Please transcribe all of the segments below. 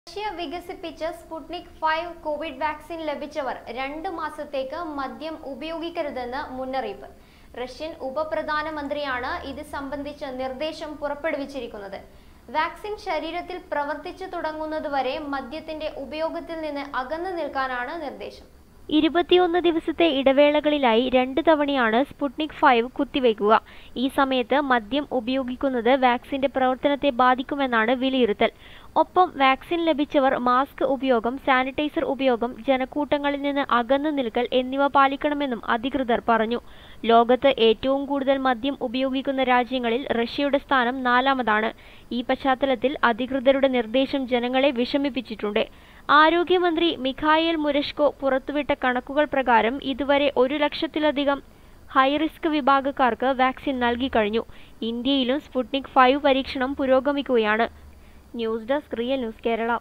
Russia വികസിപ്പിച്ച Sputnik five covid vaccine ലഭിച്ചവർ രണ്ട് മാസത്തേക്ക് മദ്യം ഉപയോഗിക്കരുതെന്ന് മുന്നറിയിപ്പ് റഷ്യൻ ഉപപ്രധാനമന്ത്രിയാണ് ഇത് സംബന്ധിച്ച നിർദ്ദേശം പുറപ്പെടുവിച്ചിരിക്കുന്നത് വാക്സിൻ ശരീരത്തിൽ പ്രവർത്തിച്ചു തുടങ്ങുന്നതുവരെ മദ്യത്തിന്റെ ഉപയോഗത്തിൽ നിന്ന് അകന്നു നിൽക്കാനാണ് നിർദ്ദേശം ഇരുപത്തിയൊന്ന് ദിവസത്തെ ഇടവേളകളിലായി രണ്ട് തവണയാണ് സ്പുട്നിക് ഫൈവ് കുത്തിവയ്ക്കുക ഈ സമയത്ത് മദ്യം ഉപയോഗിക്കുന്നത് വാക്സിന്റെ പ്രവർത്തനത്തെ ബാധിക്കുമെന്നാണ് വിലയിരുത്തൽ ഒപ്പം വാക്സിൻ ലഭിച്ചവർ മാസ്ക് ഉപയോഗം സാനിറ്റൈസർ ഉപയോഗം ജനക്കൂട്ടങ്ങളിൽ നിന്ന് അകന്നു നിൽക്കൽ എന്നിവ പാലിക്കണമെന്നും അധികൃതർ പറഞ്ഞു ലോകത്ത് ഏറ്റവും കൂടുതൽ മദ്യം ഉപയോഗിക്കുന്ന രാജ്യങ്ങളിൽ റഷ്യയുടെ സ്ഥാനം നാലാമതാണ് ഈ പശ്ചാത്തലത്തിൽ അധികൃതരുടെ നിർദ്ദേശം ജനങ്ങളെ വിഷമിപ്പിച്ചിട്ടുണ്ട് ആരോഗ്യമന്ത്രി മിഖായേൽ മുരഷ്കോ പുറത്തുവിട്ട കണക്കുകൾ പ്രകാരം ഇതുവരെ ഒരു ലക്ഷത്തിലധികം ഹൈറിസ്ക് വിഭാഗക്കാർക്ക് വാക്സിൻ നൽകിക്കഴിഞ്ഞു ഇന്ത്യയിലും സ്പുട്നിക് ഫൈവ് പരീക്ഷണം പുരോഗമിക്കുകയാണ് news desk real news Kerala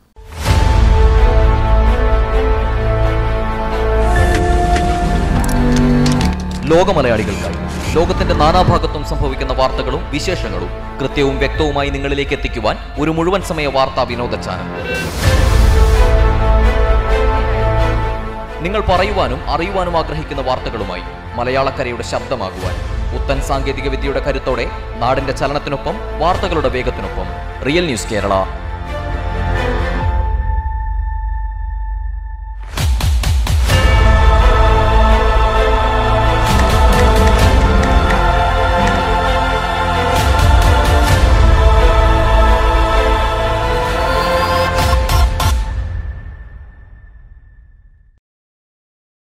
ലോകമലയാളികൾക്കായി ലോകത്തിന്റെ നാനാഭാഗത്തും സംഭവിക്കുന്ന വാർത്തകളും വിശേഷങ്ങളും കൃത്യവും വ്യക്തവുമായി നിങ്ങളിലേക്ക് എത്തിക്കുവാൻ ഒരു മുഴുവൻ സമയ വാർത്താ വിനോദ ചാനൽ നിങ്ങൾ പറയുവാനും അറിയുവാനും ആഗ്രഹിക്കുന്ന വാർത്തകളുമായി മലയാളക്കരയുടെ ശബ്ദമാകുവാൻ പുത്തൻ സാങ്കേതിക വിദ്യയുടെ കരുത്തോടെ നാടിന്റെ ചലനത്തിനൊപ്പം വാർത്തകളുടെ വേഗത്തിനൊപ്പം റിയൽ ന്യൂസ് കേരള